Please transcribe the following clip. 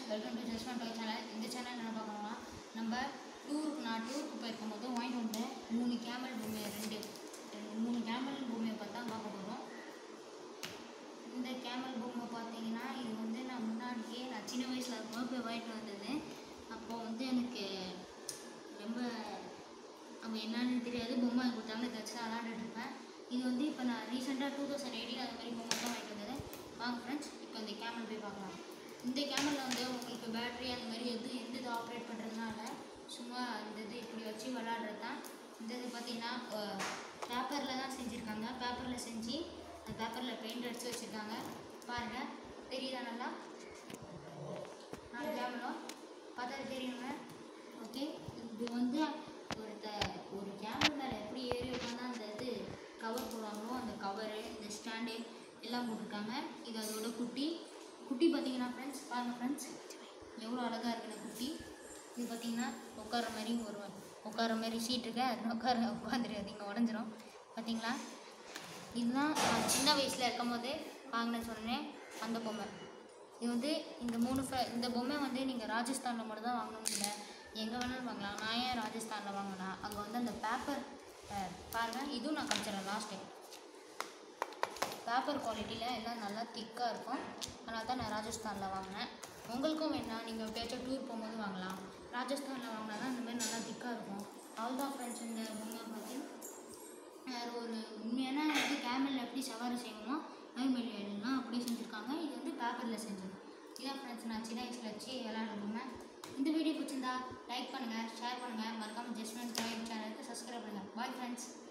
welcome to ஜஸ்வன் டாய் channel இந்த சேனல் என்ன பார்க்கணும்னா நம்ம டூருக்கு நான் டூருக்கு போயிருக்கும் போது வாங்கிட்டு வந்தேன் மூணு கேமல் பொம்மை ரெண்டு ரெண்டு மூணு கேமல் பொம்மையை பார்த்தா பார்க்க போகிறோம் இந்த கேமல் பொம்மை பார்த்தீங்கன்னா இது வந்து நான் முன்னாடியே நான் சின்ன வயசில் இருக்கும்போது போய் வாங்கிட்டு வந்தது அப்போ வந்து எனக்கு ரொம்ப அவங்க என்னன்னு தெரியாது பொம்மை வாங்கி கொடுத்தாங்க இதை வச்சு தான் விளாண்டுட்டு இருப்பேன் இது வந்து இப்போ நான் ரீசெண்டாக டூ தௌசண்ட் எயிட்டீன் அது மாதிரி பொம்மை தான் வாங்கிட்டு வந்தது வாங்க ஃப்ரெண்ட்ஸ் இப்போ இந்த கேமல் போய் பார்க்கலாம் இந்த கேமரில் வந்து உங்களுக்கு பேட்டரி அந்த மாதிரி எது எந்த இது ஆப்ரேட் பண்ணுறதுனால சும்மா இந்த இது இப்படி வச்சு விளாட்றது தான் இந்த இது பார்த்தீங்கன்னா பேப்பரில் தான் செஞ்சுருக்காங்க பேப்பரில் செஞ்சு அந்த பேப்பரில் பெயிண்ட் அடித்து வச்சுருக்காங்க பாருங்கள் தெரியுதா நல்லா நாலு கேமரா பார்த்தா தெரியுங்க ஓகே இது வந்து ஒரு த ஒரு கேமரா மேலே எப்படி ஏறி உட்காந்தா அந்த இது கவர் போடுவாங்களோ அந்த கவரு இந்த ஸ்டாண்டு எல்லாம் போட்டிருக்காங்க இது அதோட குட்டி குட்டி பார்த்தீங்கன்னா ஃப்ரெண்ட்ஸ் பாருங்கள் ஃப்ரெண்ட்ஸ் எவ்வளோ அழகாக இருக்குது இந்த குட்டி இது பார்த்தீங்கன்னா உட்கார மாதிரி ஒரு உட்கார மாதிரி சீட் இருக்கு அதில் உட்கார உட்காந்துருக்காதீங்க உடஞ்சிரும் பார்த்தீங்களா இதுதான் நான் சின்ன வயசில் இருக்கும் போதே வாங்கினேன் சொன்னேன் அந்த பொம்மை இது வந்து இந்த மூணு ஃப இந்த பொம்மை வந்து நீங்கள் ராஜஸ்தானில் மட்டும் தான் வாங்கணும்னு இல்லை எங்கே வேணாலும் வாங்கலாம் நான் ஏன் ராஜஸ்தானில் வாங்கினா அங்கே வந்து அந்த பேப்பர் பாருங்கள் இதுவும் நான் காமிச்சிடறேன் லாஸ்ட் டைம் பேப்பர் குவாலிட்டியில் எல்லாம் நல்லா திக்காக இருக்கும் அதனால தான் நான் ராஜஸ்தானில் வாங்கினேன் உங்களுக்கும் வேணா நீங்கள் எப்பயாச்சும் டூர் போகும்போது வாங்கலாம் ராஜஸ்தானில் வாங்கினா தான் இந்த மாதிரி நல்லா திக்காக இருக்கும் அவ்வளோதான் ஃப்ரெண்ட்ஸ் இந்த பொம்மை பார்த்து வேறு ஒரு உண்மையான இது கேமரில் எப்படி சவாரி செய்வோமோ ஐமெயில் எல்லாம் அப்படியே செஞ்சுருக்காங்க இது வந்து பேப்பரில் செஞ்சது இதான் ஃப்ரெண்ட்ஸ் நான் சின்ன வயசில் வச்சு விளையாடுவோமே இந்த வீடியோ பிடிச்சிருந்தா லைக் பண்ணுங்கள் ஷேர் பண்ணுங்கள் மறக்காமல் ஜஸ்மெண்ட் சேனலுக்கு சப்ஸ்கிரைப் பண்ணுங்கள் பாய் ஃப்ரெண்ட்ஸ்